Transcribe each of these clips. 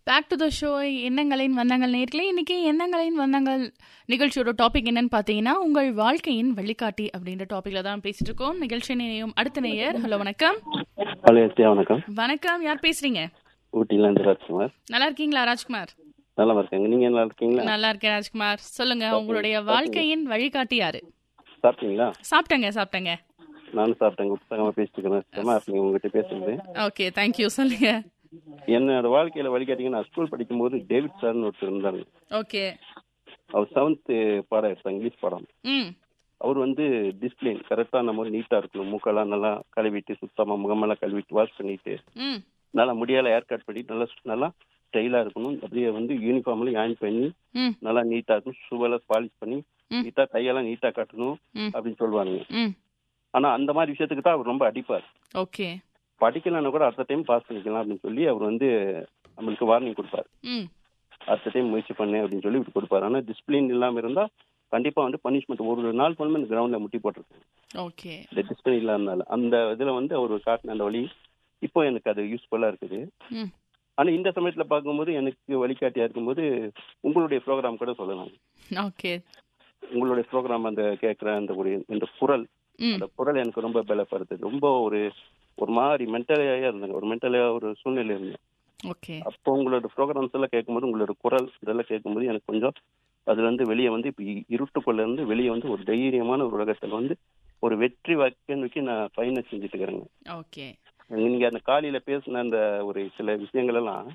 Back to the show எண்ணங்களின் வண்ணங்கள் நேர்களே இன்னைக்கு எண்ணங்களின் வண்ணங்கள் நிகழ்ச்சியோட டாபிக் என்னன்னு பார்த்தீங்கன்னா உங்கள் வாழ்க்கையின் வழிகாட்டி அப்படின்ற டாபிக்ல தான் பேசிட்டு இருக்கோம் நிகழ்ச்சி நேயம் அடுத்த நேயர் ஹலோ வணக்கம் ஹலோ எஸ்டியா வணக்கம் வணக்கம் யார் பேசுறீங்க ஊட்டில இருந்து ராஜ்குமார் நல்லா இருக்கீங்களா ராஜ்குமார் நல்லா இருக்கேங்க நீங்க நல்லா இருக்கீங்களா நல்லா இருக்கேன் ராஜ்குமார் சொல்லுங்க உங்களுடைய வாழ்க்கையின் வழிகாட்டி யாரு சாப்பிட்டீங்களா சாப்பிட்டேங்க சாப்பிட்டேங்க நானும் சாப்பிட்டேங்க புத்தகமா பேசிட்டு இருக்கிறேன் சுத்தமா இருக்கீங்க உங்ககிட்ட பேசுறது ஓகே தேங்க்யூ சொல்லுங்க என்னோட வாழ்க்கையில வழிகாட்டிங்க நான் ஸ்கூல் படிக்கும்போது டேவிட் சார்னு ஒருத்தர் இருந்தாங்க ஓகே அவர் செவன்த் பாடம் எடுத்தார் இங்கிலீஷ் பாடம் ம் அவர் வந்து டிசிப்ளின் கரெக்டா நம்ம நீட்டா இருக்கணும் மூக்கெல்லாம் நல்லா கழுவிட்டு சுத்தமா முகமெல்லாம் கழுவிட்டு வாஷ் பண்ணிட்டு ம் நல்லா முடியால ஹேர் கட் பண்ணி நல்லா நல்லா ஸ்டைலா இருக்கணும் அப்படியே வந்து யூனிஃபார்ம்ல ஜாயின் பண்ணி ம் நல்லா நீட்டா இருக்கணும் ஷூவெல்லாம் பாலிஷ் பண்ணி ம். நீட்டா கையெல்லாம் நீட்டா கட்டணும் ம் அப்படின்னு சொல்லுவாங்க ம் ஆனா அந்த மாதிரி விஷயத்துக்கு தான் அவர் ரொம்ப அடிப்பார் ஓகே படிக்கலன்னா கூட அடுத்த டைம் பாஸ் பண்ணிக்கலாம் அப்படின்னு சொல்லி அவர் வந்து நம்மளுக்கு வார்னிங் கொடுப்பார் ம் அடுத்த டைம் முயற்சி பண்ணு அப்படின்னு சொல்லி இப்படி கொடுப்பாரு ஆனா டிசிப்ளின் இல்லாம இருந்தா கண்டிப்பா வந்து பனிஷ்மெண்ட் ஒரு நாள் பண்ணுமே இந்த கிரவுண்ட்ல முட்டி போட்டிருக்கேன் ஓகே இந்த டிசிப்ளின் இல்லாதனால அந்த இதுல வந்து அவர் காட்டின அந்த வழி இப்போ எனக்கு அது யூஸ்ஃபுல்லா இருக்குது ம் ஆனா இந்த சமயத்துல பார்க்கும்போது எனக்கு வழிகாட்டியா இருக்கும்போது உங்களுடைய ப்ரோக்ராம் கூட சொல்லலாம் ஓகே உங்களுடைய ப்ரோக்ராம் அந்த கேட்கிற அந்த ஒரு இந்த குரல் ம் அந்த குரல் எனக்கு ரொம்ப பலப்படுது ரொம்ப ஒரு ஒரு மாதிரி மென்டலியா இருந்தேங்க ஒரு மென்டலியா ஒரு சூழ்நிலை இருந்தேன் ஓகே அப்போ உங்களோட ப்ரோக்ராம்ஸ் எல்லாம் கேட்கும்போது உங்களோட குரல் இதெல்லாம் கேட்கும்போது எனக்கு கொஞ்சம் அதுல இருந்து வெளியே வந்து இப்போ இருட்டுக்குள்ள இருந்து வெளியே வந்து ஒரு தைரியமான ஒரு உலகத்துல வந்து ஒரு வெற்றி வாக்கியம் நோக்கி நான் பயணம் செஞ்சுட்டு இருக்கிறேங்க ஓகே நீங்க அந்த காலையில பேசின அந்த ஒரு சில விஷயங்கள் எல்லாம்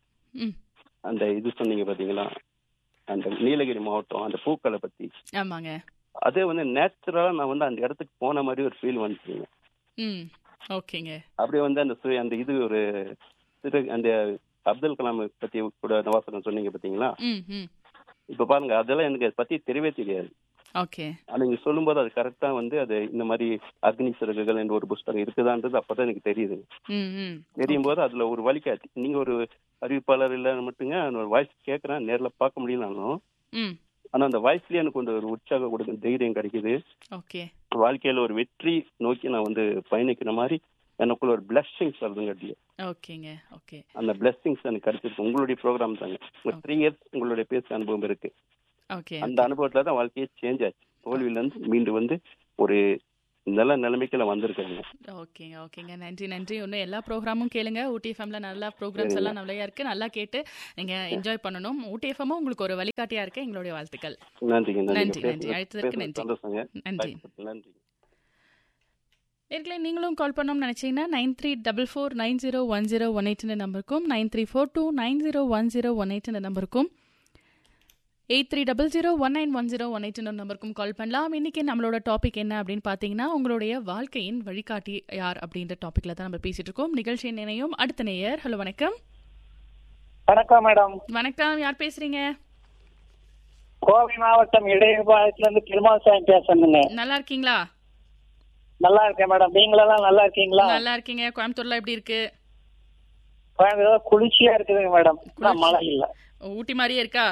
ம் அந்த இது சொன்னீங்க பாத்தீங்களா அந்த நீலகிரி மாவட்டம் அந்த பூக்களை பத்தி ஆமாங்க அதே வந்து நேச்சுரலா நான் வந்து அந்த இடத்துக்கு போன மாதிரி ஒரு ஃபீல் வந்துச்சுங்க ம் ஓகேங்க அப்படியே வந்து அந்த சு- அந்த இது ஒரு சிறு அந்த அப்துல் கலாம் பத்தி கூட அந்த வாசகம் சொன்னீங்க பாத்தீங்களா ம் ம் இப்ப பாருங்க அதெல்லாம் எனக்கு அதை பத்தி தெரியவே தெரியாது ஓகே ஆனா நீங்க சொல்லும்போது அது கரெக்டா வந்து அது இந்த மாதிரி அக்னி சிறகுகள் என்ற ஒரு புஸ்தகம் இருக்குதான்றது அப்பதான் எனக்கு தெரியுது ம் ம் தெரியும் போது அதுல ஒரு வழிகாட்டி நீங்க ஒரு அறிவிப்பாளர் இல்ல மட்டுங்க அந்த ஒரு வாய்ஸ் கேட்கறேன் நேர்ல பார்க்க முடியலனாலும் ம் ஆனா அந்த வாய்ஸ்லயே எனக்கு கொஞ்சம் ஒரு உற்சாகம் கொடுக்கும் தைரியம் கிடைக்குது ஓகே வாழ்க்கையில ஒரு வெற்றி நோக்கி நான் வந்து பயணிக்கிற மாதிரி எனக்குள்ள ஒரு பிளஸ்ஸிங்ஸ் வருதுங்க அப்படியே ஓகேங்க ஓகே அந்த பிளஸ்ஸிங்ஸ் எனக்கு கிடைச்சிருக்கு உங்களுடைய ப்ரோக்ராம் தாங்க ஒரு த்ரீ இயர்ஸ் உங்களுடைய பேச அனுபவம் இருக்கு ஓகே அந்த அனுபவத்துல தான் வாழ்க்கையே சேஞ்ச் ஆச்சு தோல்வியில இருந்து மீண்டு வந்து ஒரு நல்ல நிலைமைக்குள்ள வந்திருக்காங்க ஓகேங்க ஓகேங்க நன்றி நன்றி இன்னும் எல்லா ப்ரோக்ராமும் கேளுங்க ஊட்டி எஃப்எம்ல நல்லா ப்ரோக்ராம்ஸ் எல்லாம் நிறையா இருக்கு நல்லா கேட்டு நீங்க என்ஜாய் பண்ணணும் ஊட்டி எஃப்எம்மும் உங்களுக்கு ஒரு வழிகாட்டியா இருக்கு எங்களுடைய வாழ்த்துக்கள் நன்றிங்க நன்றி, நன்றி நன்றி. அழைத்ததற்கு நன்றி. சந்தோஷங்க நன்றி நன்றி நேர்களே நீங்களும் கால் பண்ணணும்னு நினைச்சீங்கன்னா nine three double four nine zero one zero one eight நம்பருக்கும் nine three four two nine zero one zero one eight நம்பருக்கும் eight three double zero one nine one zero one eight நம்பருக்கும் call பண்ணலாம் இன்னைக்கு நம்மளோட topic என்ன அப்படின்னு பார்த்தீங்கன்னா உங்களுடைய வாழ்க்கையின் வழிகாட்டி யார் அப்படின்ற டாபிக்ல தான் நம்ம பேசிட்டு இருக்கோம் நிகழ்ச்சியின் நினையும் அடுத்த நேயர் ஹலோ வணக்கம் வணக்கம் மேடம் வணக்கம் யார் பேசுறீங்க கோவை மாவட்டம் இடையபாளையத்துல இருந்து பெருமாள் சாமி பேசணுங்க நல்லா இருக்கீங்களா நல்லா இருக்கேன் மேடம் நீங்களெல்லாம் நல்லா இருக்கீங்களா நல்லா இருக்கீங்க கோயம்புத்தூர்ல எப்படி இருக்கு கோயம்புத்தூர் குளிர்ச்சியா இருக்குதுங்க மேடம் ஆனா மழை இல்ல ஊட்டி மாதிரியே இருக்கா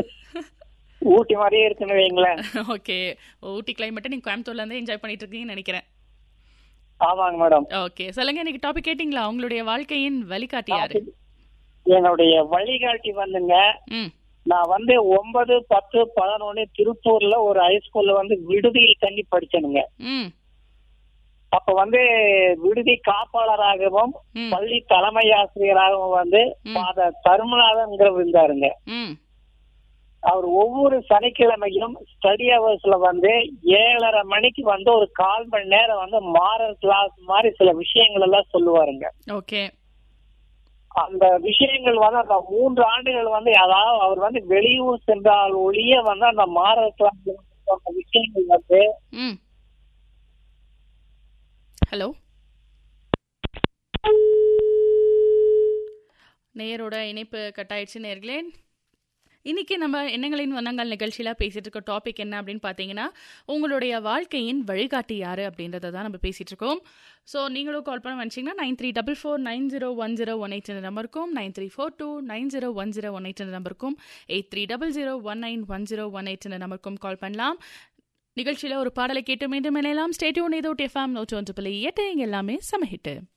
ஊட்டி மாதிரியே இருக்குன்னு வைங்களேன் ஓகே ஊட்டி கிளைமேட்டை நீங்க கோயம்புத்தூர்ல இருந்து என்ஜாய் பண்ணிட்டு இருக்கீங்கன்னு நினைக்கிறேன் ஆமாங்க மேடம் ஓகே சொல்லுங்க இன்னைக்கு டாபிக் கேட்டிங்களா உங்களுடைய வாழ்க்கையின் வழிகாட்டி யாரு என்னுடைய வழிகாட்டி வந்துங்க ம் நான் வந்து ஒன்பது பத்து பதினொன்னு திருப்பூர்ல ஒரு ஹைஸ்கூல்ல வந்து விடுதியில் தங்கி படிச்சேனுங்க ம் அப்ப வந்து விடுதி காப்பாளராகவும் ம். பள்ளி தலைமை ஆசிரியராகவும் வந்து ம். ஃபாதர் தருமநாதன்கிறவர் இருந்தாருங்க ம் அவர் ஒவ்வொரு சனிக்கிழமையும் ஸ்டடி ஹவர்ஸ்ல வந்து ஏழரை மணிக்கு வந்து ஒரு கால் மணி நேரம் வந்து மாரல் கிளாஸ் மாதிரி சில விஷயங்கள் எல்லாம் சொல்லுவாருங்க ஓகே அந்த விஷயங்கள் வந்து அந்த மூன்று ஆண்டுகள் வந்து அதாவது அவர் வந்து வெளியூர் சென்றால் ஒழிய வந்து அந்த மாரல் கிளாஸ் அந்த விஷயங்கள் வந்து ம் ஹலோ நேயரோட இணைப்பு கட் ஆயிடுச்சு நேர்களே இன்னைக்கு நம்ம எண்ணங்களின் வண்ணங்கள் நிகழ்ச்சியில பேசிட்டு இருக்க டாபிக் என்ன அப்படின்னு பார்த்தீங்கன்னா உங்களுடைய வாழ்க்கையின் வழிகாட்டி யாரு அப்படின்றத தான் நம்ம பேசிட்டு இருக்கோம் ஸோ நீங்களும் கால் பண்ண வச்சிங்கன்னா nine three double four nine zero one zero one eight நம்பருக்கும் nine three four two nine zero one zero one eight நம்பருக்கும் eight three double zero one nine one zero one eight நம்பருக்கும் call பண்ணலாம் நிகழ்ச்சியில ஒரு பாடலை கேட்டு மீண்டும் இணையலாம் ஸ்டேடியோன் ஏதோ எஃப்எம் நூற்றி ஒன்று புள்ளி எட்டு இங்க எல்லாமே சமஹிட்டு